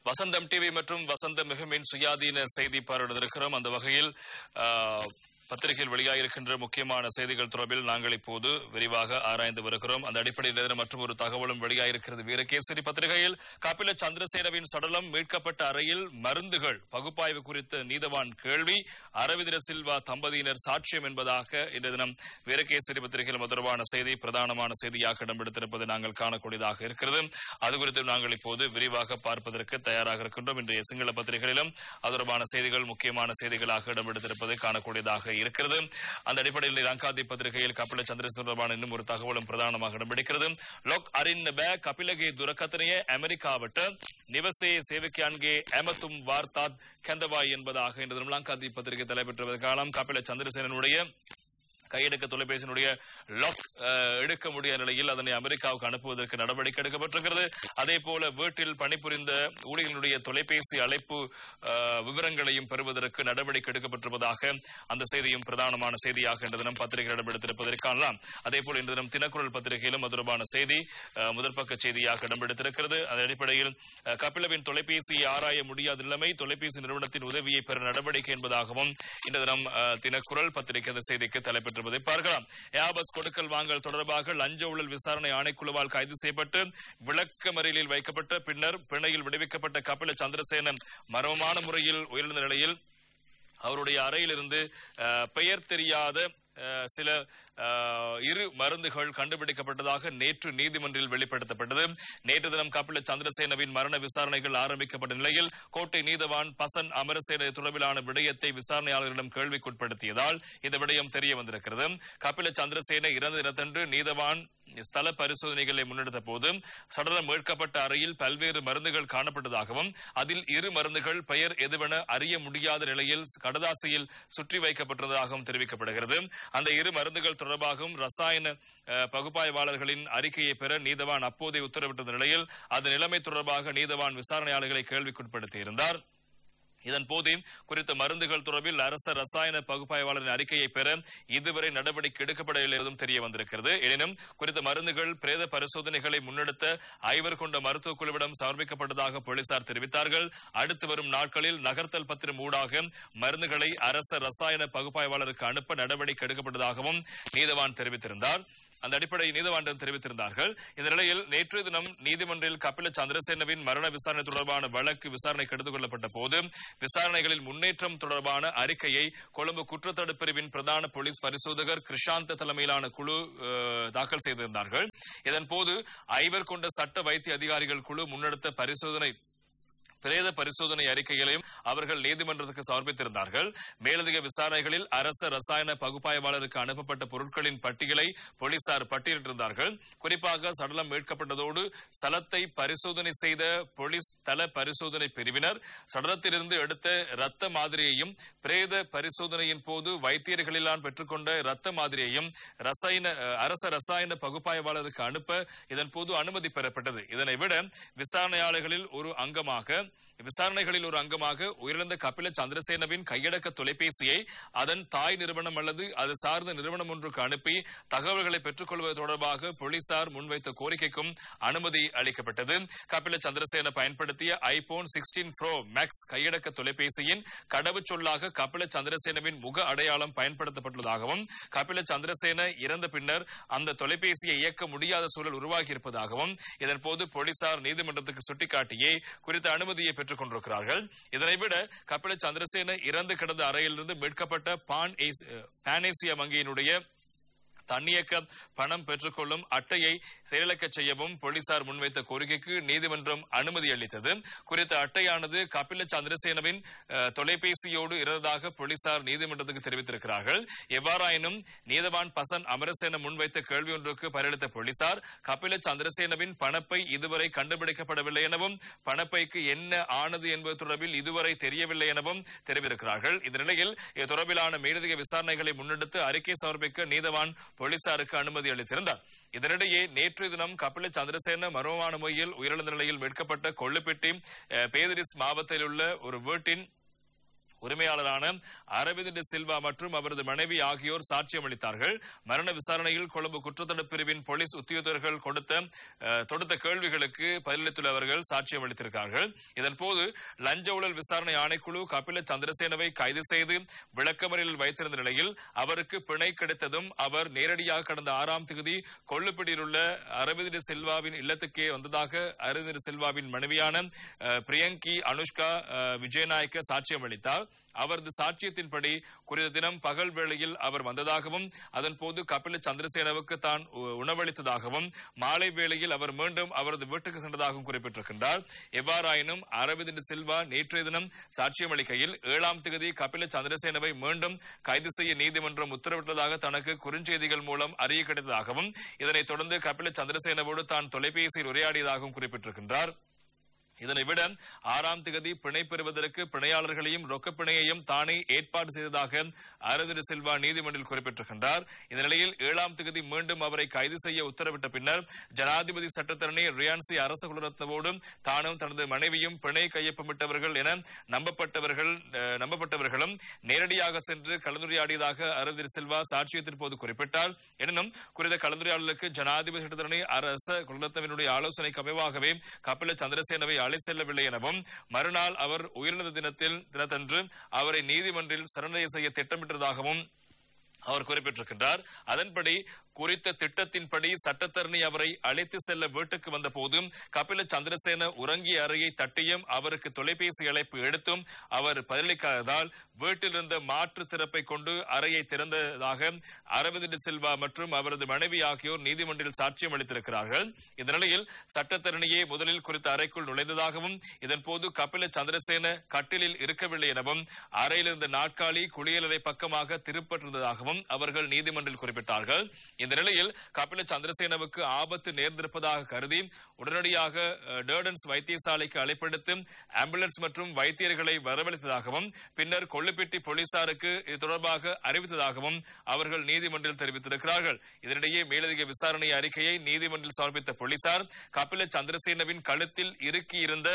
வசந்தம் TV மற்றும் வசந்தம் மிகமின் சுயாதீன செய்தி பார்வையிட்டிருக்கிறோம் அந்த வகையில் ஆ, பத்திரிகையில் வெளியாகிருக்கின்ற முக்கியமான செய்திகள் தொடர்பில் நாங்கள் இப்போது விரிவாக ஆராய்ந்து வருகிறோம் அந்த அடிப்படையில் எதிர மற்றும் ஒரு தகவலும் வெளியாகிருக்கிறது வீரகேசரி பத்திரிகையில் கபில சந்திரசேனவின் சடலம் மீட்கப்பட்ட அறையில் மருந்துகள் பகுப்பாய்வு குறித்த நீதவான் கேள்வி அரவிந்திர சில்வா தம்பதியினர் சாட்சியம் என்பதாக இன்று தினம் வீரகேசரி பத்திரிகையில் தொடர்பான செய்தி பிரதானமான செய்தியாக இடம்பெடுத்திருப்பதை நாங்கள் காணக்கூடியதாக இருக்கிறது அது குறித்து நாங்கள் இப்போது விரிவாக பார்ப்பதற்கு தயாராக இருக்கின்றோம் இன்றைய சிங்கள பத்திரிகைகளிலும் அது தொடர்பான செய்திகள் முக்கியமான செய்திகளாக இடம்பெடுத்திருப்பதை காணக்கூடியதாக இருக்கிறது அந்த அடிப்படையில் லங்காதி பத்திரிகையில் கபில சந்திரசேன தொடர்பான இன்னும் ஒரு தகவலும் பிரதானமாக இடம்பெடுக்கிறது லோக் அரின் பே கபிலගේ දුරකථනය ඇමරිකාවට නිවසේ සේවකයන්ගේ ඇමතුම් වාර්තාත් කැඳවායි என்பதாக இன்று தினம் லங்காதி பத்திரிகை தலைப்பெற்றது காலம் கபில சந்திரசேனனுடைய கையெடுக்க தொலைபேசியினுடைய லாக் அஹ், எடுக்க முடியாத நிலையில் அதனை அமெரிக்காவுக்கு அனுப்புவதற்கு நடவடிக்கை எடுக்கப்பட்டிருக்கிறது அதே போல வீட்டில் பணிபுரிந்த ஊழியர்களுடைய தொலைபேசி அழைப்பு அஹ், விவரங்களையும் பெறுவதற்கு நடவடிக்கை எடுக்கப்பட்டிருப்பதாக அந்த செய்தியும் பிரதானமான செய்தியாக இன்று தினம் பத்திரிகை இடம்பெடுத்திருப்பதை காணலாம் அதே போல இன்று தினம் தினக்குரல் பத்திரிகையிலும் அது தொடர்பான செய்தி அஹ், முதல் பக்க செய்தியாக இடம்பெடுத்திருக்கிறது அதன் அடிப்படையில் அஹ், கபிலவின் தொலைபேசியை ஆராய முடியாத நிலைமை தொலைபேசி நிறுவனத்தின் உதவியை பெற நடவடிக்கை என்பதாகவும் இந்த தினம் அஹ், தினக்குரல் பத்திரிகை அந்த செய்திக்கு தலைப்பெற்றிருப்பதை பார்க்கலாம் ஏபஸ் கொடுக்கல் வாங்கல் தொடர்பாக லஞ்ச ஊழல் விசாரணை ஆணைக்குழுவால் கைது செய்யப்பட்டு விளக்கமறியலில் வைக்கப்பட்ட பின்னர் பிணையில் விடுவிக்கப்பட்ட கபில சந்திரசேனன் மர்மமான முறையில் உயிரிழந்த நிலையில் அவருடைய அறையிலிருந்து அஹ், பெயர் தெரியாத அஹ், சில அஹ், இரு மருந்துகள் கண்டுபிடிக்கப்பட்டதாக நேற்று நீதிமன்றில் வெளிப்படுத்தப்பட்டது நேற்று தினம் கபில சந்திரசேனவின் மரண விசாரணைகள் ஆரம்பிக்கப்பட்ட நிலையில் கோட்டை நீதவான் பசன் அமரசேன தொடர்பிலான விடயத்தை விசாரணையாளர்களிடம் கேள்விக்குட்படுத்தியதால் இந்த விடயம் தெரிய வந்திருக்கிறது கபில சந்திரசேன இறந்த தினத்தன்று நீதவான் ஸ்தல பரிசோதனைகளை முன்னெடுத்த போது சடலம் மீட்கப்பட்ட அறையில் பல்வேறு மருந்துகள் காணப்பட்டதாகவும் அதில் இரு மருந்துகள் பெயர் எதுவென அறிய முடியாத நிலையில் கடதாசியில் சுற்றி வைக்கப்பட்டிருந்ததாகவும் தெரிவிக்கப்படுகிறது அந்த இரு மருந்துகள் தொடர்பாகவும் ரசாயன அஹ், பகுப்பாய்வாளர்களின் அறிக்கையை பெற நீதவான் அப்போதே உத்தரவிட்ட நிலையில் அந்த நிலைமை தொடர்பாக நீதவான் விசாரணையாளர்களை கேள்விக்குட்படுத்தியிருந்தார் இதன் போது குறித்த மருந்துகள் தொடர்பில் அரச ரசாயன பகுப்பாய்வாளரின் அறிக்கையை பெற இதுவரை நடவடிக்கை எடுக்கப்படவில்லை என்பதும் தெரிய வந்திருக்கிறது எனினும் குறித்த மருந்துகள் பிரேத பரிசோதனைகளை முன்னெடுத்த ஐவர் கொண்ட மருத்துவக் குழுவிடம் சமர்ப்பிக்கப்பட்டதாக போலீசார் தெரிவித்தார்கள் அடுத்து வரும் நாட்களில் நகர்த்தல் பத்திரம் ஊடாக மருந்துகளை அரச ரசாயன பகுப்பாய்வாளருக்கு அனுப்ப நடவடிக்கை எடுக்கப்பட்டதாகவும் நீதவான் தெரிவித்திருந்தார் அந்த அடிப்படையில் நீதிமன்றம் தெரிவித்திருந்தார்கள் இந்த நிலையில் நேற்று தினம் நீதிமன்றில் கபில சந்திரசேனவின் மரண விசாரணை தொடர்பான வழக்கு விசாரணைக்கு எடுத்துக் கொள்ளப்பட்ட போது விசாரணைகளில் முன்னேற்றம் தொடர்பான அறிக்கையை கொழும்பு குற்றத்தடுப்பு பிரிவின் பிரதான போலீஸ் பரிசோதகர் கிருஷாந்த தலைமையிலான குழு அஹ், தாக்கல் செய்திருந்தார்கள் இதன் போது ஐவர் கொண்ட சட்ட வைத்திய அதிகாரிகள் குழு முன்னெடுத்த பரிசோதனை பிரேத பரிசோதனை அறிக்கைகளையும் அவர்கள் நீதிமன்றத்துக்கு சமர்ப்பித்திருந்தார்கள் மேலதிக விசாரணைகளில் அரச ரசாயன பகுப்பாய்வாளருக்கு அனுப்பப்பட்ட பொருட்களின் பட்டியலை போலீசார் பட்டியலிட்டிருந்தார்கள் குறிப்பாக சடலம் மீட்கப்பட்டதோடு சலத்தை பரிசோதனை செய்த போலீஸ் தல பரிசோதனை பிரிவினர் சடலத்திலிருந்து எடுத்த இரத்த மாதிரியையும் பிரேத பரிசோதனையின் போது வைத்தியர்களிலான் பெற்றுக்கொண்ட இரத்த மாதிரியையும் ரசாயன அஹ், அரச ரசாயன பகுப்பாய்வாளருக்கு அனுப்ப இதன் போது அனுமதி பெறப்பட்டது இதனை விட விசாரணையாளர்களில் ஒரு அங்கமாக விசாரணைகளில் ஒரு அங்கமாக உயிரிழந்த கபில சந்திரசேனவின் கையடக்க தொலைபேசியை அதன் தாய் நிறுவனம் அல்லது அது சார்ந்த நிறுவனம் ஒன்றுக்கு அனுப்பி தகவல்களை பெற்றுக்கொள்வது தொடர்பாக போலீசார் முன்வைத்த கோரிக்கைக்கும் அனுமதி அளிக்கப்பட்டது கபில சந்திரசேன பயன்படுத்திய ஐபோன் சிக்ஸ்டீன் ப்ரோ மேக்ஸ் கையடக்க தொலைபேசியின் கடவுச்சொல்லாக கபில சந்திரசேனவின் முக அடையாளம் பயன்படுத்தப்பட்டுள்ளதாகவும் கபில சந்திரசேன இறந்த பின்னர் அந்த தொலைபேசியை இயக்க முடியாத சூழல் உருவாகி இருப்பதாகவும் இதன் போது போலீசார் நீதிமன்றத்துக்கு சுட்டிக்காட்டியே குறித்த அனுமதியை பெற்றுக் கொண்டிருக்கிறார்கள் இதனை விட கபில சந்திரசேன இறந்து கிடந்த அறையிலிருந்து மீட்கப்பட்ட பான் ஏஸ்- பானேசியா வங்கியினுடைய தன்னியக்க பணம் பெற்றுக்கொள்ளும் அட்டையை செயலிழக்கச் செய்யவும் போலீசார் முன்வைத்த கோரிக்கைக்கு நீதிமன்றம் அனுமதி அளித்தது குறித்த அட்டையானது கபில சந்திரசேனவின் அஹ், தொலைபேசியோடு இருந்ததாக போலீசார் நீதிமன்றத்துக்கு தெரிவித்திருக்கிறார்கள் எவ்வாறாயினும் நீதவான் பசன் அமரசேன முன்வைத்த கேள்வி ஒன்றுக்கு பதிலளித்த போலீசார் கபில சந்திரசேனவின் பணப்பை இதுவரை கண்டுபிடிக்கப்படவில்லை எனவும் பணப்பைக்கு என்ன ஆனது என்பது தொடர்பில் இதுவரை தெரியவில்லை எனவும் தெரிவித்திருக்கிறார்கள் இந்த நிலையில் இது தொடர்பிலான மேலதிக விசாரணைகளை முன்னெடுத்து அறிக்கை சமர்ப்பிக்க நீதவான் போலீசாருக்கு அனுமதி அளித்திருந்தார் இதனிடையே நேற்று தினம் கபில சந்திரசேன மர்மமான முறையில் உயிரிழந்த நிலையில் மீட்கப்பட்ட கொள்ளுப்பட்டி அஹ், பேதிரிஸ் மாவட்டத்தில் உள்ள ஒரு வீட்டின் உரிமையாளரான அரவிந்த் சில்வா மற்றும் அவரது மனைவி ஆகியோர் சாட்சியம் அளித்தார்கள் மரண விசாரணையில் கொழும்பு குற்றத்தடுப்பு பிரிவின் போலீஸ் உத்தியோகர்கள் கொடுத்த அஹ், தொடுத்த கேள்விகளுக்கு பதிலளித்துள்ள அவர்கள் சாட்சியம் அளித்திருக்கிறார்கள் இதன்போது லஞ்ச ஊழல் விசாரணை ஆணைக்குழு கபில சந்திரசேனவை கைது செய்து விளக்கமறியலில் வைத்திருந்த நிலையில் அவருக்கு பிணை கிடைத்ததும் அவர் நேரடியாக கடந்த ஆறாம் தேதி கொள்ளுப்பிடியில் உள்ள அரவிந்த் சில்வாவின் இல்லத்துக்கே வந்ததாக அரவிந்த் சில்வாவின் மனைவியான அஹ், பிரியங்கி அனுஷ்கா அஹ், விஜயநாயக்க சாட்சியம் அளித்தார் அவரது சாட்சியத்தின்படி குறித்த தினம் பகல் வேளையில் அவர் வந்ததாகவும் அதன் போது கபில சந்திரசேனவுக்கு தான் உ- உணவளித்ததாகவும் மாலை வேளையில் அவர் மீண்டும் அவரது வீட்டுக்கு சென்றதாகவும் குறிப்பிட்டிருக்கின்றார் எவ்வாறாயினும் அரவிந்த் சில்வா நேற்றைய தினம் சாட்சியம் அளிக்கையில் ஏழாம் தேதி கபில சந்திரசேனவை மீண்டும் கைது செய்ய நீதிமன்றம் உத்தரவிட்டதாக தனக்கு குறுஞ்செய்திகள் மூலம் அறிய கிடைத்ததாகவும் இதனைத் தொடர்ந்து கபில சந்திரசேனவோடு தான் தொலைபேசியில் உரையாடியதாகவும் குறிப்பிட்டிருக்கின்றார் இதனை விட ஆறாம் திகதி பிணை பெறுவதற்கு பிணையாளர்களையும் ரொக்க பிணையையும் தானே ஏற்பாடு செய்ததாக அரவிந்த் சில்வா நீதிமன்றில் குறிப்பிட்டிருக்கின்றார் இந்த நிலையில் ஏழாம் திகதி மீண்டும் அவரை கைது செய்ய உத்தரவிட்ட பின்னர் ஜனாதிபதி சட்டத்தரணி ரியான்சி அரச குலரத்னவோடு தானும் தனது மனைவியும் பிணை கையொப்பமிட்டவர்கள் என நம்பப்பட்டவர்கள் அஹ், நம்பப்பட்டவர்களும் நேரடியாக சென்று கலந்துரையாடியதாக அரவிந்த் சில்வா சாட்சியத்தின் போது குறிப்பிட்டார் எனினும் குறித்த கலந்துரையாடலுக்கு ஜனாதிபதி சட்டத்தரணி அரச குலரத்னவினுடைய ஆலோசனைக்கு அமைவாகவே கபில சந்திரசேனவை அழைத்து செல்லவில்லை எனவும் மறுநாள் அவர் உயிரிழந்த தினத்தில் தினத்தன்று அவரை நீதிமன்றில் சரணடைய செய்ய திட்டமிட்டதாகவும் அவர் குறிப்பிட்டிருக்கின்றார் அதன்படி குறித்த திட்டத்தின்படி சட்டத்தரணி அவரை அழைத்து செல்ல வீட்டுக்கு வந்த போதும் கபில சந்திரசேன உறங்கிய அறையை தட்டியும் அவருக்கு தொலைபேசி அழைப்பு எடுத்தும் அவர் பதிலளிக்காததால் வீட்டில் இருந்த மாற்று திறப்பை கொண்டு அறையை திறந்ததாக அரவிந்த் சில்வா மற்றும் அவரது மனைவி ஆகியோர் நீதிமன்றில் சாட்சியம் அளித்திருக்கிறார்கள் இந்த நிலையில் சட்டத்தரணியே முதலில் குறித்த அறைக்குள் நுழைந்ததாகவும் இதன்போது கபில சந்திரசேன கட்டிலில் இருக்கவில்லை எனவும் அறையில் இருந்த நாட்காலி குளியலறை பக்கமாக திருப்பட்டிருந்ததாகவும் அவர்கள் நீதிமன்றில் குறிப்பிட்டார்கள் இந்த நிலையில் கபில சந்திரசேனவுக்கு ஆபத்து நேர்ந்திருப்பதாக கருதி உடனடியாக அஹ், டேர்டன்ஸ் வைத்தியசாலைக்கு அழைப்பெடுத்து ஆம்புலன்ஸ் மற்றும் வைத்தியர்களை வரவழைத்ததாகவும் பின்னர் கொள்ளுப்பட்டி போலீசாருக்கு இது தொடர்பாக அறிவித்ததாகவும் அவர்கள் நீதிமன்றில் தெரிவித்திருக்கிறார்கள் இதனிடையே மேலதிக விசாரணை அறிக்கையை நீதிமன்றில் சமர்ப்பித்த போலீசார் கபில சந்திரசேனவின் கழுத்தில் இறுக்கியிருந்த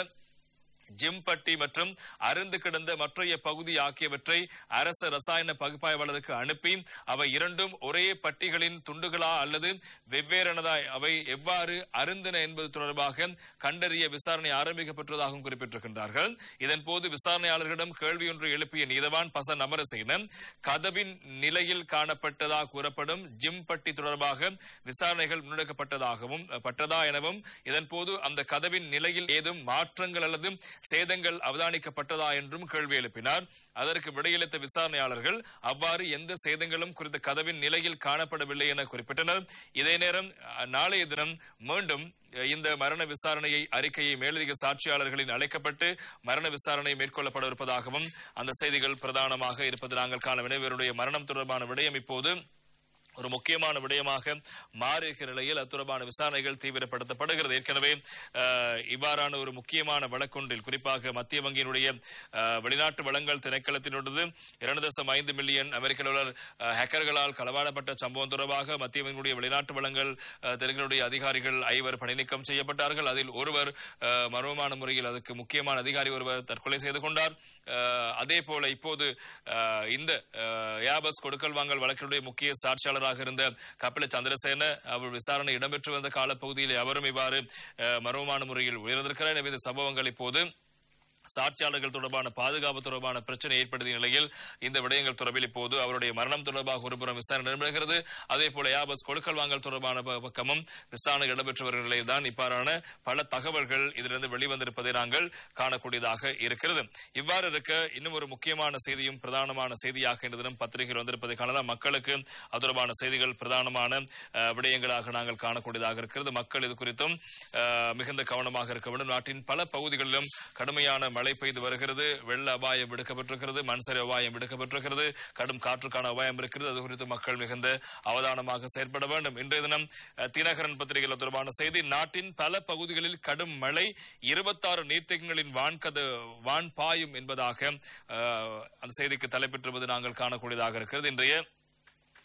ஜிம்பட்டி மற்றும் அருந்து கிடந்த மற்றைய பகுதி ஆகியவற்றை அரச ரசாயன பகுப்பாய்வாளருக்கு அனுப்பி அவை இரண்டும் ஒரே பட்டிகளின் துண்டுகளா அல்லது வெவ்வேறானதா அவை எவ்வாறு அருந்தன என்பது தொடர்பாக கண்டறிய விசாரணை ஆரம்பிக்கப்பட்டுள்ளதாகவும் குறிப்பிட்டிருக்கின்றார்கள் இதன்போது விசாரணையாளர்களிடம் கேள்வி ஒன்று எழுப்பிய நீதவான் பசன் அமரசேனன் கதவின் நிலையில் காணப்பட்டதாக கூறப்படும் ஜிம்பட்டி தொடர்பாக விசாரணைகள் முன்னெடுக்கப்பட்டதாகவும் பட்டதா எனவும் இதன்போது அந்த கதவின் நிலையில் ஏதும் மாற்றங்கள் அல்லது சேதங்கள் அவதானிக்கப்பட்டதா என்றும் கேள்வி எழுப்பினார் அதற்கு விடையளித்த விசாரணையாளர்கள் அவ்வாறு எந்த சேதங்களும் குறித்த கதவின் நிலையில் காணப்படவில்லை என குறிப்பிட்டனர் இதே நேரம் அஹ், நாளைய தினம் மீண்டும் அஹ், இந்த மரண விசாரணையை அறிக்கையை மேலதிக சாட்சியாளர்களின் அழைக்கப்பட்டு மரண விசாரணை மேற்கொள்ளப்பட இருப்பதாகவும் அந்த செய்திகள் பிரதானமாக இருப்பது நாங்கள் காண இவருடைய மரணம் தொடர்பான விடயம் இப்போது ஒரு முக்கியமான விடயமாக மாறி இருக்கிற நிலையில் அது தொடர்பான விசாரணைகள் தீவிரப்படுத்தப்படுகிறது ஏற்கனவே அஹ், இவ்வாறான ஒரு முக்கியமான வழக்கொன்றில் குறிப்பாக மத்திய வங்கியினுடைய அஹ், வெளிநாட்டு வளங்கள் திணைக்களத்தினுடைய இரண்டு தசம் ஐந்து மில்லியன் அமெரிக்க டாலர் அஹ், ஹேக்கர்களால் களவாடப்பட்ட சம்பவம் தொடர்பாக மத்திய வங்கியினுடைய வெளிநாட்டு வளங்கள் அஹ், திணைக்களுடைய அதிகாரிகள் ஐவர் பணிநீக்கம் செய்யப்பட்டார்கள் அதில் ஒருவர் அஹ், மர்மமான முறையில் அதுக்கு முக்கியமான அதிகாரி ஒருவர் தற்கொலை செய்து கொண்டார் அஹ், அதே போல இப்போது அஹ், இந்த அஹ், யாபஸ் கொடுக்கல் வாங்கல் வழக்கினுடைய முக்கிய சாட்சியாளராக இருந்த கபில சந்திரசேன அவர் விசாரணை இடம்பெற்று வந்த காலப்பகுதியில் அவரும் இவ்வாறு அஹ், மர்மமான முறையில் உயர்ந்திருக்கிறார் எனவே இந்த சம்பவங்கள் இப்போது சாட்சியாளர்கள் தொடர்பான பாதுகாப்பு தொடர்பான பிரச்சனை ஏற்படுத்திய நிலையில் இந்த விடயங்கள் தொடர்பில் இப்போது அவருடைய மரணம் தொடர்பாக ஒருபுறம் விசாரணை நடைபெறுகிறது அதே போல யாபஸ் கொடுக்கல் வாங்கல் தொடர்பான ப- பக்கமும் விசாரணை இடம்பெற்று வருகிற நிலையில் தான் இவ்வாறான பல தகவல்கள் இதிலிருந்து வெளிவந்திருப்பதை நாங்கள் காணக்கூடியதாக இருக்கிறது இவ்வாறு இருக்க இன்னும் ஒரு முக்கியமான செய்தியும் பிரதானமான செய்தியாக இந்த தினம் பத்திரிகையில் வந்திருப்பதை காணலாம் மக்களுக்கு அது தொடர்பான செய்திகள் பிரதானமான அஹ், விடயங்களாக நாங்கள் காணக்கூடியதாக இருக்கிறது மக்கள் இது குறித்தும் அஹ், மிகுந்த கவனமாக இருக்க வேண்டும் நாட்டின் பல பகுதிகளிலும் கடுமையான மழை பெய்து வருகிறது வெள்ள அபாயம் விடுக்கப்பட்டிருக்கிறது மண்சரி அபாயம் விடுக்கப்பட்டிருக்கிறது கடும் காற்றுக்கான அபாயம் இருக்கிறது அது குறித்து மக்கள் மிகுந்த அவதானமாக செயற்பட வேண்டும் இன்றைய தினம் அஹ், தினகரன் பத்திரிகையில் தொடர்பான செய்தி நாட்டின் பல பகுதிகளில் கடும் மழை இருபத்தாறு நீர்த்தேக்கங்களின் வான்கத வான் பாயும் என்பதாக அஹ், அந்த செய்திக்கு தலைப்பெற்றிருப்பது நாங்கள் காணக்கூடியதாக இருக்கிறது இன்றைய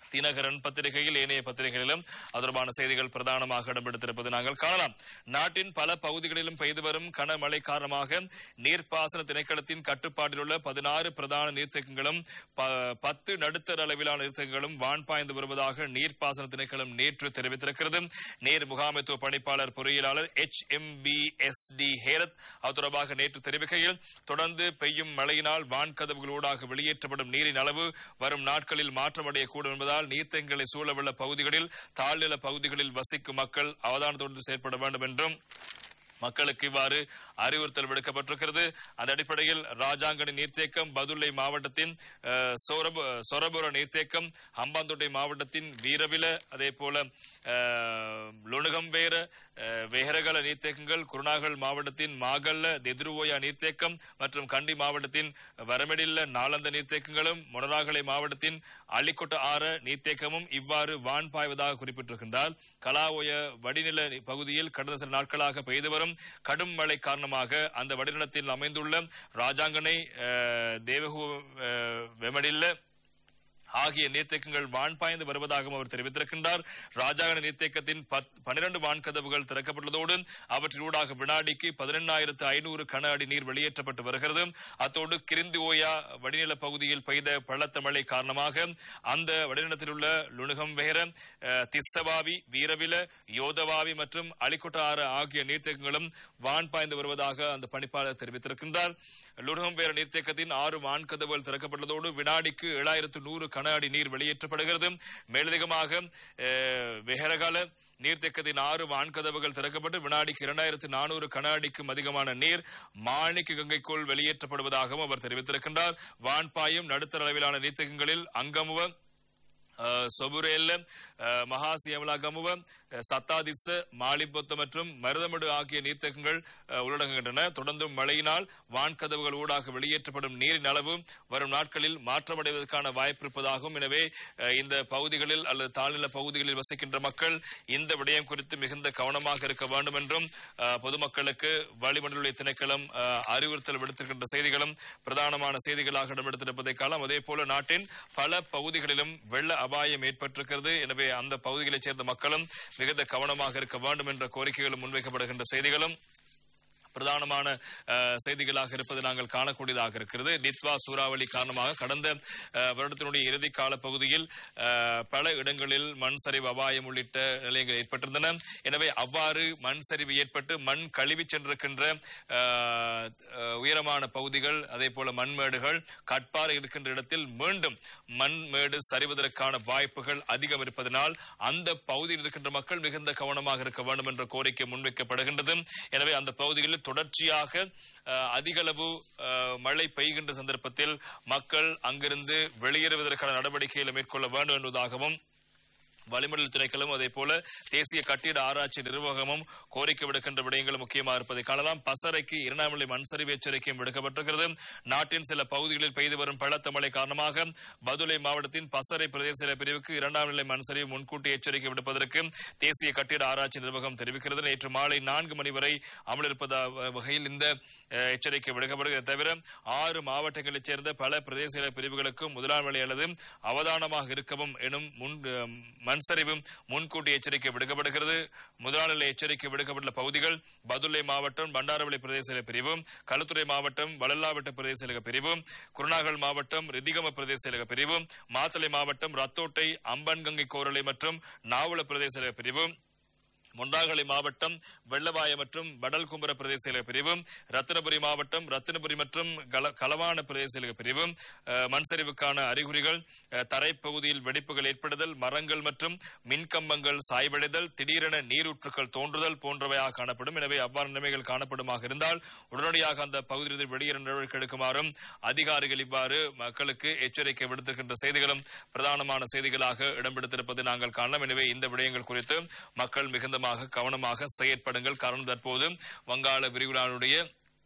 தினகரன் பத்திரிகையில் ஏனைய பத்திரிகைகளிலும் அது தொடர்பான செய்திகள் பிரதானமாக இடம்பெடுத்திருப்பது நாங்கள் காணலாம் நாட்டின் பல பகுதிகளிலும் பெய்து வரும் கனமழை காரணமாக நீர்ப்பாசன திணைக்களத்தின் கட்டுப்பாட்டில் உள்ள பதினாறு பிரதான நீர்த்தேக்கங்களும் ப- பத்து நடுத்தர அளவிலான நீர்த்தேக்கங்களும் வான் பாய்ந்து வருவதாக நீர்ப்பாசன திணைக்களம் நேற்று தெரிவித்திருக்கிறது நீர் முகாமைத்துவ பணிப்பாளர் பொறியியலாளர் H M P S D Herath அது தொடர்பாக நேற்று தெரிவிக்கையில் தொடர்ந்து பெய்யும் மழையினால் வான் கதவுகளூடாக வெளியேற்றப்படும் நீரின் அளவு வரும் நாட்களில் மாற்றமடையக்கூடும் என்பதால் நீர்த்தேக்கங்களை சூழவுள்ள பகுதிகளில் தாழ்நில பகுதிகளில் வசிக்கும் மக்கள் அவதானத்தோடு செயற்பட வேண்டும் என்றும் மக்களுக்கு இவ்வாறு அறிவுறுத்தல் விடுக்கப்பட்டிருக்கிறது அந்த அடிப்படையில் ராஜாங்கனி நீர்த்தேக்கம் பதுளை மாவட்டத்தின் அஹ், சோரப- சொரபுர நீர்த்தேக்கம் ஹம்பாந்தோட்டை மாவட்டத்தின் வீரவில அதே போல அஹ், லுணுகம்பேர அஹ், வெஹரகல நீர்த்தேக்கங்கள் குருணாகல் மாவட்டத்தின் மாகல்ல தெதுருவோயா நீர்த்தேக்கம் மற்றும் கண்டி மாவட்டத்தின் வரமெடில்ல நாளந்த நீர்த்தேக்கங்களும் மொனராகலை மாவட்டத்தின் அள்ளிக்கொட்ட ஆற நீர்த்தேக்கமும் இவ்வாறு வான் பாய்வதாக குறிப்பிட்டிருக்கின்றார் கலாவோய வடிநில பகுதியில் கடந்த சில நாட்களாக பெய்து வரும் கடும் மழை காரணமாக அந்த வடிநிலத்தில் அமைந்துள்ள ராஜாங்கனை அஹ், தேவகு அஹ், வெமடில்ல ஆகிய நீர்த்தேக்கங்கள் வான் பாய்ந்து வருவதாகவும் அவர் தெரிவித்திருக்கின்றார் ராஜாங்கன நீர்த்தேக்கத்தின் பனிரண்டு வான் கதவுகள் திறக்கப்பட்டுள்ளதோடு அவற்றினூடாக வினாடிக்கு பதினெண்ணாயிரத்து ஐநூறு கன அடி நீர் வெளியேற்றப்பட்டு வருகிறது அத்தோடு கிரிந்தி ஓயா வடிநில பகுதியில் பெய்த பள்ளத்த மழை காரணமாக அந்த வடிநிலத்தில் உள்ள லுணுகம் வேற திஸ்ஸவாவி வீரவில யோதவாவி மற்றும் அலிக்குட்டாறு ஆகிய நீர்த்தேக்கங்களும் வான் பாய்ந்து வருவதாக அந்த பணிப்பாளர் தெரிவித்திருக்கின்றார் லுணுகம் வேற நீர்த்தேக்கத்தின் ஆறு வான் கதவுகள் திறக்கப்பட்டுள்ளதோடு வினாடிக்கு ஏழாயிரத்து நூறு கன அடி நீர் வெளியேற்றப்படுகிறது மேலதிகமாக அஹ், வெஹரகால நீர்த்தேக்கத்தின் ஆறு வான்கதவுகள் திறக்கப்பட்டு வினாடிக்கு இரண்டாயிரத்து நானூறு கன அடிக்கும் அதிகமான நீர் மாணிக்கு கங்கைக்குள் வெளியேற்றப்படுவதாகவும் அவர் தெரிவித்திருக்கின்றார் வான்பாயும் நடுத்தர அளவிலான நீர்த்தேக்கங்களில் அங்கமுவ அஹ், சொபுரேல்ல அஹ், மகாசியமலாகமுவ அஹ், சத்தாதிச மாலிபொத்த மற்றும் மருதமடு ஆகிய நீர்த்தேக்கங்கள் அஹ், உள்ளடங்குகின்றன தொடர்ந்தும் மழையினால் வான்கதவுகள் ஊடாக வெளியேற்றப்படும் நீரின் அளவு வரும் நாட்களில் மாற்றமடைவதற்கான வாய்ப்பு இருப்பதாகவும் எனவே அஹ், இந்த பகுதிகளில் அல்லது தாழ்நில பகுதிகளில் வசிக்கின்ற மக்கள் இந்த விடயம் குறித்து மிகுந்த கவனமாக இருக்க வேண்டும் என்றும் அஹ், பொதுமக்களுக்கு வளிமண்டல திணைக்களம் அஹ், அறிவுறுத்தல் விடுத்திருக்கின்ற செய்திகளும் பிரதானமான செய்திகளாக இடம்பெடுத்திருப்பதை காலம் அதே போல நாட்டின் பல பகுதிகளிலும் வெள்ள அபாயம் ஏற்பட்டிருக்கிறது எனவே அந்த பகுதிகளைச் சேர்ந்த மக்களும் மிகுந்த கவனமாக இருக்க வேண்டும் என்ற கோரிக்கைகளும் முன்வைக்கப்படுகின்ற செய்திகளும் பிரதானமான அஹ், செய்திகளாக இருப்பது நாங்கள் காணக்கூடியதாக இருக்கிறது நித்வா சூறாவளி காரணமாக கடந்த அஹ், வருடத்தினுடைய இறுதி கால பகுதியில் அஹ், பல இடங்களில் மண் சரிவு அபாயம் உள்ளிட்ட நிலையங்கள் ஏற்பட்டிருந்தன எனவே அவ்வாறு மண் சரிவு ஏற்பட்டு மண் கழுவி சென்றிருக்கின்ற அஹ், அஹ், உயரமான பகுதிகள் அதே போல மண்மேடுகள் கட்பாறை இருக்கின்ற இடத்தில் மீண்டும் மண் மேடு சரிவதற்கான வாய்ப்புகள் அதிகம் இருப்பதனால் அந்த பகுதியில் இருக்கின்ற மக்கள் மிகுந்த கவனமாக இருக்க வேண்டும் என்ற கோரிக்கை முன்வைக்கப்படுகின்றது எனவே அந்த பகுதிகளில் தொடர்ச்சியாக அஹ், அதிகளவு அஹ், மழை பெய்கின்ற சந்தர்ப்பத்தில் மக்கள் அங்கிருந்து வெளியேறுவதற்கான நடவடிக்கைகளை மேற்கொள்ள வேண்டும் என்பதாகவும் வளிமண்டல திணைக்களும் அதே போல தேசிய கட்டிட ஆராய்ச்சி நிர்வாகமும் கோரிக்கை விடுக்கின்ற விடயங்கள் முக்கியமாக இருப்பதை காணலாம் பசறைக்கு இரண்டாம் மண் சரிவு எச்சரிக்கையும் விடுக்கப்பட்டிருக்கிறது நாட்டின் சில பகுதிகளில் பெய்து வரும் பலத்த மழை காரணமாக பதுளை மாவட்டத்தின் பசறை பிரதேச செயலர் பிரிவுக்கு இரண்டாம் நிலை மண் சரிவு முன்கூட்டி எச்சரிக்கை விடுப்பதற்கு தேசிய கட்டிட ஆராய்ச்சி நிர்வாகம் தெரிவிக்கிறது நேற்று மாலை நான்கு மணி வரை அமலிருப்பத வகையில் இந்த அஹ், எச்சரிக்கை விடுக்கப்படுகிறது தவிர ஆறு மாவட்டங்களைச் சேர்ந்த பல பிரதேச செயலர் பிரிவுகளுக்கு முதலாம் நிலை அல்லது அவதானமாக இருக்கவும் எனும் முன் அஹ், மண்சரிவு முன்கூட்டி எச்சரிக்கை விடுக்கப்படுகிறது முதலாம் நிலை எச்சரிக்கை விடுக்கப்பட்டுள்ள பகுதிகள் பதுளை மாவட்டம் பண்டாரவளி பிரதேச செயலர் பிரிவு களுத்துறை மாவட்டம் வளல்லாவட்ட பிரதேச செயலக பிரிவு குருநாகல் மாவட்டம் ரிதிகம பிரதேச செயலக பிரிவு மாத்தளை மாவட்டம் ரத்தோட்டை அம்பன்கங்கை கோரளை மற்றும் நாவல பிரதேச செயலக பிரிவு மொண்டாகலை மாவட்டம் வெள்ளவாய மற்றும் வடல்கும்பர பிரதேச செயலக பிரிவு ரத்தினபுரி மாவட்டம் ரத்தினபுரி மற்றும் கல- களவான பிரதேச செயலக பிரிவு அஹ், மண்சரிவுக்கான அறிகுறிகள் அஹ், தரைப்பகுதியில் வெடிப்புகள் ஏற்படுதல் மரங்கள் மற்றும் மின்கம்பங்கள் சாய்வடைதல் திடீரென நீரூற்றுக்கள் தோன்றுதல் போன்றவையாக காணப்படும் எனவே அவ்வாறு நிலைமைகள் காணப்படுமாக இருந்தால் உடனடியாக அந்த பகுதியில் வெளியேற நடவடிக்கை எடுக்குமாறும் அதிகாரிகள் இவ்வாறு மக்களுக்கு எச்சரிக்கை விடுத்திருக்கின்ற செய்திகளும் பிரதானமான செய்திகளாக இடம்பெடுத்திருப்பதை நாங்கள் காணலாம் எனவே இந்த விடயங்கள் குறித்து மக்கள் மிகுந்தமாக கவனமாக செயற்படுங்கள் காரணம் தற்போது வங்காள விரிகுடாவுடைய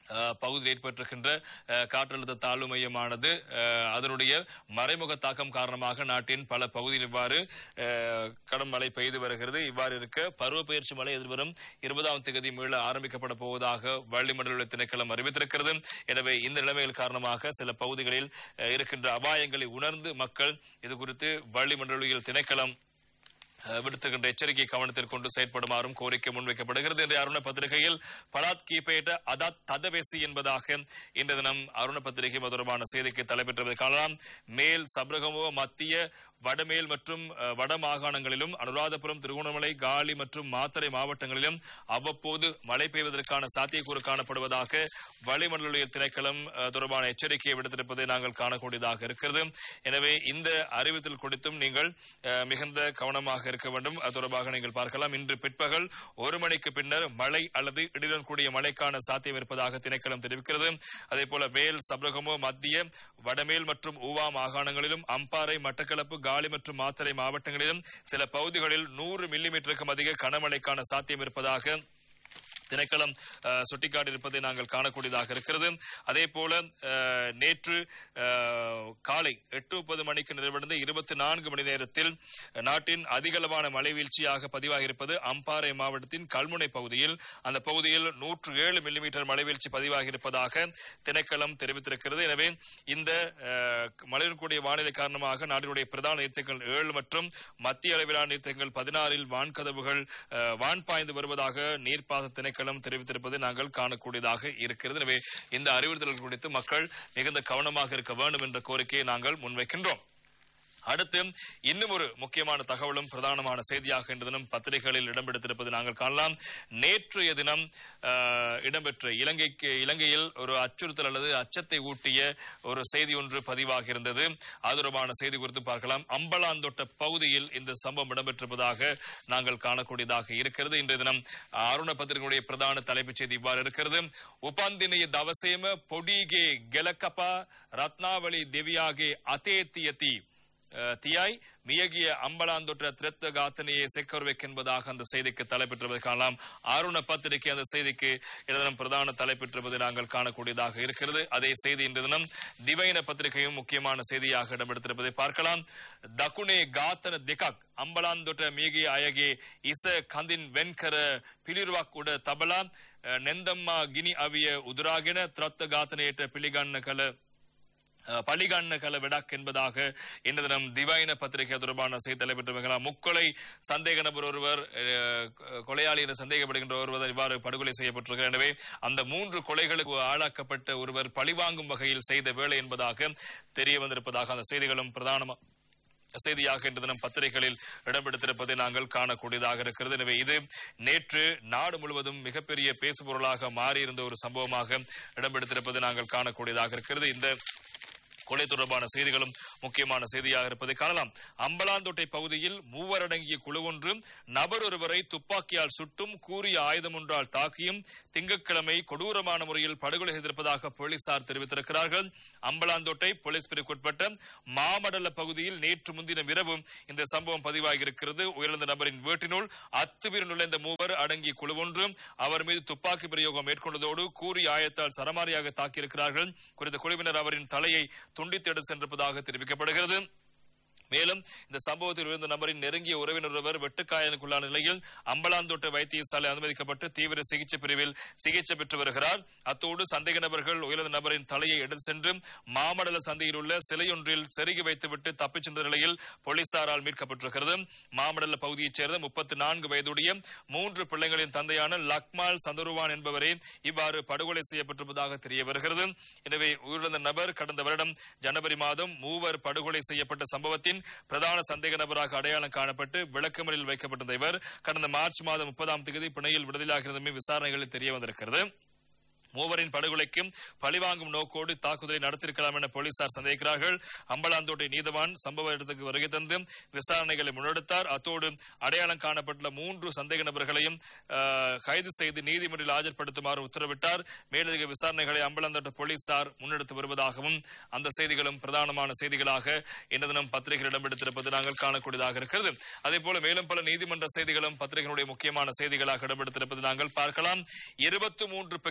அஹ், பகுதியில் ஏற்பட்டிருக்கின்ற அஹ், காற்றழுத்த தாழ்வு மையமானது அஹ், அதனுடைய மறைமுக தாக்கம் காரணமாக நாட்டின் பல பகுதியில் இவ்வாறு அஹ், கடும் மழை பெய்து வருகிறது இவ்வாறு இருக்க பருவப்பெயர்ச்சி மழை எதிர்வரும் இருபதாம் தேதி மீள ஆரம்பிக்கப்பட போவதாக வளிமண்டல திணைக்களம் அறிவித்திருக்கிறது எனவே இந்த நிலைமைகள் காரணமாக சில பகுதிகளில் அஹ், இருக்கின்ற அபாயங்களை உணர்ந்து மக்கள் இது குறித்து வளிமண்டலியல் திணைக்களம் அஹ், விடுத்திருக்கின்ற எச்சரிக்கை கவனத்தில் கொண்டு செயற்படுமாறும் கோரிக்கை முன்வைக்கப்படுகிறது இன்றைய அருண பத்திரிகையில் பலாத் கீபேட்ட அதாத் ததவேசி என்பதாக இன்று தினம் அருண பத்திரிகை தொடர்பான செய்திக்கு தலைப்பெற்றதை காணலாம் மேல் சப்ரகமுவ மத்திய வடமேல் மற்றும் அஹ், வட மாகாணங்களிலும் அனுராதபுரம் திருகோணமலை காலி மற்றும் மாத்தறை மாவட்டங்களிலும் அவ்வப்போது மழை பெய்வதற்கான சாத்தியக்கூறு காணப்படுவதாக வளிமண்டலியல் திணைக்களம் அஹ், தொடர்பான எச்சரிக்கையை விடுத்திருப்பதை நாங்கள் காணக்கூடியதாக இருக்கிறது எனவே இந்த அறிவித்தல் குறித்தும் நீங்கள் அஹ், மிகுந்த கவனமாக இருக்க வேண்டும் அது தொடர்பாக நீங்கள் பார்க்கலாம் இன்று பிற்பகல் ஒரு மணிக்கு பின்னர் மழை அல்லது இடியுடன் கூடிய மழைக்கான சாத்தியம் இருப்பதாக திணைக்களம் தெரிவிக்கிறது அதே போல மேல் சப்ரகமோ மத்திய வடமேல் மற்றும் ஊவா மாகாணங்களிலும் அம்பாறை மட்டக்களப்பு காலி மற்றும் மாத்தறை மாவட்டங்களிலும் சில பகுதிகளில் நூறு மில்லிமீட்டருக்கும் அதிக கனமழைக்கான சாத்தியம் இருப்பதாக திணைக்களம் அஹ், சுட்டிக்காட்டியிருப்பதை நாங்கள் காணக்கூடியதாக இருக்கிறது அதே போல அஹ், நேற்று அஹ், காலை எட்டு முப்பது மணிக்கு நிறைவடைந்த இருபத்தி நான்கு மணி நேரத்தில் நாட்டின் அதிகளவான மழை வீழ்ச்சியாக பதிவாகியிருப்பது அம்பாறை மாவட்டத்தின் கல்முனை பகுதியில் அந்த பகுதியில் நூற்று ஏழு மில்லிமீட்டர் மழை வீழ்ச்சி பதிவாகியிருப்பதாக திணைக்களம் தெரிவித்திருக்கிறது எனவே இந்த அஹ், மழையுடன் கூடிய வானிலை காரணமாக நாட்டினுடைய பிரதான நீர்த்தங்கள் ஏழு மற்றும் மத்திய அளவிலான நீர்த்தங்கள் பதினாறில் வான்கதவுகள் அஹ், வான் பாய்ந்து வருவதாக நீர்ப்பாசன திணைக்களம் தெரிவித்திருப்பதை நாங்கள் காணக்கூடியதாக இருக்கிறது எனவே இந்த அறிவுறுத்தல்கள் குறித்து மக்கள் மிகுந்த கவனமாக இருக்க வேண்டும் என்ற கோரிக்கையை நாங்கள் முன்வைக்கின்றோம் அடுத்து இன்னும் ஒரு முக்கியமான தகவலும் பிரதானமான செய்தியாக இன்று தினம் பத்திரிகைகளில் இடம்பெடுத்திருப்பது நாங்கள் காணலாம் நேற்றைய தினம் அஹ், இடம்பெற்ற இலங்கைக்கு இலங்கையில் ஒரு அச்சுறுத்தல் அல்லது அச்சத்தை ஊட்டிய ஒரு செய்தி ஒன்று பதிவாகி இருந்தது அது தொடர்பான செய்தி குறித்து பார்க்கலாம் அம்பலாந்தோட்ட பகுதியில் இந்த சம்பவம் இடம்பெற்றிருப்பதாக நாங்கள் காணக்கூடியதாக இருக்கிறது இன்றைய தினம் அருண பத்திரிகையுடைய பிரதான தலைப்புச் செய்தி இவ்வாறு இருக்கிறது உபந்தினிய தவசேம பொடிகே கெலக்கபா ரத்னாவளி திவ்யாகே அதேத்தியதி அஹ், தியாய் மியகிய அம்பலாந்தொற்ற திரத்த காத்தனையை செக்கர்வைக் என்பதாக அந்த செய்திக்கு தலைப்பெற்றுவதை காணலாம் அருண பத்திரிகை அந்த செய்திக்கு இந்த தினம் பிரதான தலைப்பெற்றுவதை நாங்கள் காணக்கூடியதாக இருக்கிறது அதே செய்தி இன்று தினம் திவைன பத்திரிகையும் முக்கியமான செய்தியாக இடம்பெடுத்திருப்பதை பார்க்கலாம் தகுனே காத்தன திகாக் அம்பலாந்தொற்ற மியகிய அயகே இச கந்தின் வெண்கர பிளிர்வாக் உட தபலா அஹ், நெந்தம்மா கினி அவிய உதுராகின திரத்த காத்தனையேற்ற பிளிகண்ண கல அஹ், பள்ளிகாண்ண கல விடாக் என்பதாக இன்று தினம் திவாயின பத்திரிகை தொடர்பான செய்தி தலைப்பெற்று முக்கொலை சந்தேக நபர் ஒருவர் அஹ், கொலையாளி என சந்தேகப்படுகின்ற ஒருவர் இவ்வாறு படுகொலை செய்யப்பட்டிருக்கிறார் எனவே அந்த மூன்று கொலைகளுக்கு ஆளாக்கப்பட்ட ஒருவர் பழிவாங்கும் வகையில் செய்த வேலை என்பதாக தெரிய வந்திருப்பதாக அந்த செய்திகளும் பிரதானமாக செய்தியாக இன்று தினம் பத்திரிகைகளில் இடம்பெடுத்திருப்பதை நாங்கள் காணக்கூடியதாக இருக்கிறது எனவே இது நேற்று நாடு முழுவதும் மிகப்பெரிய பேசுபொருளாக மாறியிருந்த ஒரு சம்பவமாக இடம்பெடுத்திருப்பதை நாங்கள் காணக்கூடியதாக இருக்கிறது இந்த கொலை தொடர்பான செய்திகளும் முக்கியமான செய்தியாக இருப்பதை காணலாம் அம்பலாந்தோட்டை பகுதியில் மூவர் அடங்கிய குழு ஒன்று நபர் ஒருவரை துப்பாக்கியால் சுட்டும் கூறிய ஆயுதம் ஒன்றால் தாக்கியும் திங்கட்கிழமை கொடூரமான முறையில் படுகொலை செய்திருப்பதாக போலீசார் தெரிவித்திருக்கிறார்கள் அம்பலாந்தோட்டை போலீஸ் பிரிவுக்குட்பட்ட மாமடல பகுதியில் நேற்று முன்தினம் இரவு இந்த சம்பவம் பதிவாகியிருக்கிறது உயிரிழந்த நபரின் வீட்டினுள் அத்துமீறி நுழைந்த மூவர் அடங்கிய குழு ஒன்று அவர் மீது துப்பாக்கி பிரயோகம் மேற்கொண்டதோடு கூறிய ஆயத்தால் சரமாரியாக தாக்கியிருக்கிறார்கள் குறித்த குழுவினர் அவரின் தலையை துண்டித்து எடுத்து சென்றிருப்பதாக தெரிவிக்கப்படுகிறது மேலும் இந்த சம்பவத்தில் இருந்த நபரின் நெருங்கிய உறவினர் ஒருவர் வெட்டுக்காயனுக்குள்ளான நிலையில் அம்பலாந்தோட்ட வைத்தியசாலை அனுமதிக்கப்பட்டு தீவிர சிகிச்சை பிரிவில் சிகிச்சை பெற்று வருகிறார் அத்தோடு சந்தேக நபர்கள் உயிரிழந்த நபரின் தலையை எடுத்து சென்று மாமடல சந்தையில் உள்ள சிலையொன்றில் செருகி வைத்துவிட்டு தப்பிச் சென்ற நிலையில் போலீசாரால் மீட்கப்பட்டிருக்கிறது மாமடல பகுதியைச் சேர்ந்த முப்பத்தி நான்கு வயதுடைய மூன்று பிள்ளைகளின் தந்தையான லக்மால் சந்தருவான் என்பவரே இவ்வாறு படுகொலை செய்யப்பட்டிருப்பதாக தெரிய வருகிறது எனவே உயிரிழந்த நபர் கடந்த வருடம் ஜனவரி மாதம் மூவர் படுகொலை செய்யப்பட்ட சம்பவத்தின் பிரதான சந்தேக நபராக அடையாளம் காணப்பட்டு விளக்கமறியில் வைக்கப்பட்டிருந்த இவர் கடந்த மார்ச் மாதம் முப்பதாம் தேதி பிணையில் விடுதலையாக இருந்தமே விசாரணைகளில் தெரிய வந்திருக்கிறது மூவரின் படுகொலைக்கு பழிவாங்கும் நோக்கோடு தாக்குதலை நடத்தியிருக்கலாம் என போலீசார் சந்தேகிக்கிறார்கள் அம்பலாந்தோட்டை நீதவான் சம்பவ இடத்துக்கு வருகை தந்து விசாரணைகளை முன்னெடுத்தார் அத்தோடு அடையாளம் காணப்பட்டுள்ள மூன்று சந்தேக நபர்களையும் ஆஹ், கைது செய்து நீதிமன்றில் ஆஜர்படுத்துமாறு உத்தரவிட்டார் மேலதிக விசாரணைகளை அம்பலாந்தோட்ட போலீசார் முன்னெடுத்து வருவதாகவும் அந்த செய்திகளும் பிரதானமான செய்திகளாக இந்த தினம் பத்திரிகையில் இடம்பெடுத்திருப்பது நாங்கள் காணக்கூடியதாக இருக்கிறது அதே போல மேலும் பல நீதிமன்ற செய்திகளும் பத்திரிகைகளுடைய முக்கியமான செய்திகளாக இடம்பெடுத்திருப்பது நாங்கள் பார்க்கலாம் இருபத்தி மூன்று பெக்குகளும்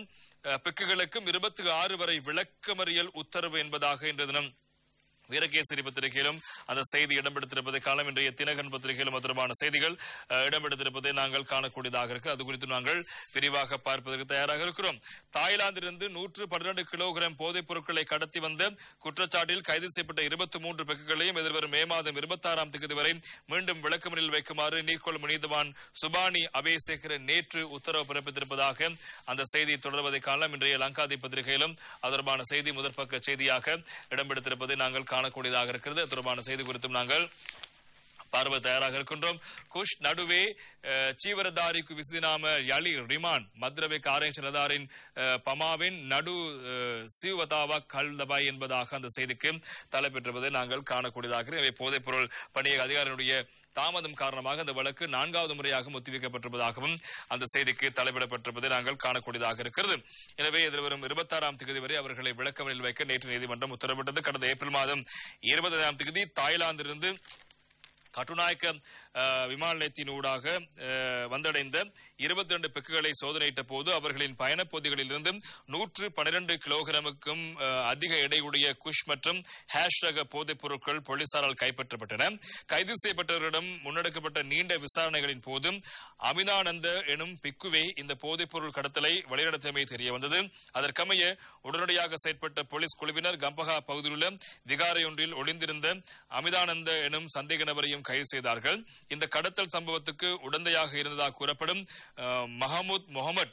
அஹ், பிக்குகளுக்கும் இருபத்தி ஆறு வரை விளக்கமறியல் உத்தரவு என்பதாக இன்று தினம் வீரகேசரி பத்திரிகையிலும் அந்த செய்தி இடம்பெடுத்திருப்பதை காலம் இன்றைய தினகன் பத்திரிகையிலும் அது தொடர்பான செய்திகள் அஹ், இடம்பெடுத்திருப்பதை நாங்கள் காணக்கூடியதாக இருக்கு அது குறித்து நாங்கள் விரிவாக பார்ப்பதற்கு தயாராக இருக்கிறோம் தாய்லாந்திலிருந்து நூற்று பன்னிரண்டு கிலோகிராம் போதைப் பொருட்களை கடத்தி வந்த குற்றச்சாட்டில் கைது செய்யப்பட்ட இருபத்தி மூன்று பெக்குகளையும் எதிர்வரும் மே மாதம் இருபத்தாறாம் தேதி வரை மீண்டும் விளக்கமறியல் வைக்குமாறு நீர்கொள்ளும் நீதிவான் சுபானி அபேசேகரன் நேற்று உத்தரவு பிறப்பித்திருப்பதாக அந்த செய்தி தொடர்வதை காணலாம் இன்றைய லங்காதி பத்திரிகையிலும் அது தொடர்பான செய்தி முதற்பக்க செய்தியாக இடம்பெடுத்திருப்பதை நாங்கள் காணக்கூடியதாக இருக்கிறது அது தொடர்பான செய்தி குறித்தும் நாங்கள் பார்வை தயாராக இருக்கின்றோம் குஷ் நடுவே அஹ், ಚೀವರದಾರಿಕು ವಿಸಿನಾಮ ಯಳಿ ರಿಮಾಂಡ್ ಮದ್ರವೆ காரேஞ்சனதாரின் பமாவின் நடு அஹ், சிவதாவா கல்தபாய் என்பதாக அந்த செய்திக்கு தலைப்பெற்றுவதை நாங்கள் காணக்கூடியதாக இருக்கு. எனவே போதைப் பொருள் பணிய அதிகாரிகளுடைய தாமதம் காரணமாக அந்த வழக்கு நான்காவது முறையாக ஒத்திவைக்கப்பட்டிருப்பதாகவும் அந்த செய்திக்கு தலைப்பிடப்பட்டிருப்பதை நாங்கள் காணக்கூடியதாக இருக்கிறது எனவே எதிர்வரும் இருபத்தாறாம் தேதி வரை அவர்களை விளக்கமறியல் வைக்க நேற்று நீதிமன்றம் உத்தரவிட்டது கடந்த ஏப்ரல் மாதம் இருபதாம் தேதி தாய்லாந்திலிருந்து கட்டுநாயக்க அஹ், விமான நிலையத்தினூடாக அஹ், வந்தடைந்த இருபத்தி ரெண்டு பெக்குகளை சோதனையிட்ட போது அவர்களின் பயணப் பொதிகளிலிருந்து நூற்று பனிரெண்டு கிலோகிராமுக்கும் அஹ், அதிக எடையுடைய குஷ் மற்றும் ஹேஷ் ரக போதைப் பொருட்கள் போலீசாரால் கைப்பற்றப்பட்டன கைது செய்யப்பட்டவரிடம் முன்னெடுக்கப்பட்ட நீண்ட விசாரணைகளின் போது அமிதானந்த எனும் பிக்குவே இந்த போதைப் பொருள் கடத்தலை வழிநடத்தியமை தெரிய வந்தது அதற்கமைய உடனடியாக செயற்பட்ட போலீஸ் குழுவினர் கம்பஹா பகுதியிலுள்ள விகாரையொன்றில் ஒளிந்திருந்த அமிதானந்த எனும் சந்தேக நபரையும் கைது செய்தார்கள் இந்த கடத்தல் சம்பவத்துக்கு உடந்தையாக இருந்ததாக கூறப்படும் அஹ், மஹமூத் முகமது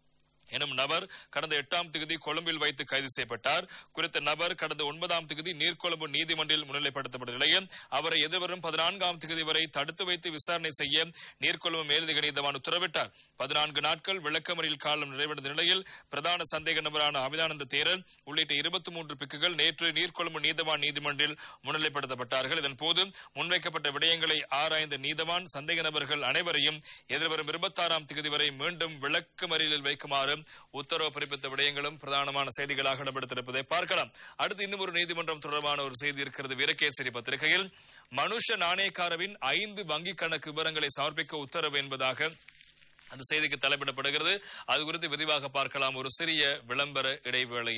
எனும் நபர் கடந்த எட்டாம் தேதி கொழும்பில் வைத்து கைது செய்யப்பட்டார் குறித்த நபர் கடந்த ஒன்பதாம் தேதி நீர்கொழும்பு நீதிமன்றில் முன்னிலைப்படுத்தப்பட்ட நிலையில் அவரை எதிர்வரும் பதினான்காம் தேதி வரை தடுத்து வைத்து விசாரணை செய்ய நீர்கொழும்பு மேலதிக நீதிவான் உத்தரவிட்டார் பதினான்கு நாட்கள் விளக்கமறியல் காலம் நிறைவடைந்த நிலையில் பிரதான சந்தேக நபரான அமிதானந்த தேரர் உள்ளிட்ட இருபத்தி மூன்று பிக்குகள் நேற்று நீர்கொழும்பு நீதிவான் நீதிமன்றில் முன்னிலைப்படுத்தப்பட்டார்கள் இதன்போது முன்வைக்கப்பட்ட விடயங்களை ஆராய்ந்த நீதவான் சந்தேக நபர்கள் அனைவரையும் எதிர்வரும் இருபத்தாறாம் தேதி வரை மீண்டும் விளக்கமறியலில் வைக்குமாறு உத்தரவு பிறப்பித்த விடயங்களும் பிரதானமான செய்திகளாக இடம்பெடுத்திருப்பதை பார்க்கலாம் அடுத்து இன்னும் ஒரு நீதிமன்றம் தொடர்பான ஒரு செய்தி இருக்கிறது வீரகேசரி பத்திரிகையில் மனுஷ நாணயக்காரவின் ஐந்து வங்கிக் கணக்கு விவரங்களை சமர்ப்பிக்க உத்தரவு என்பதாக அந்த செய்திக்கு தலைப்பிடப்படுகிறது அது குறித்து விரிவாக பார்க்கலாம் ஒரு சிறிய விளம்பர இடைவேளையில்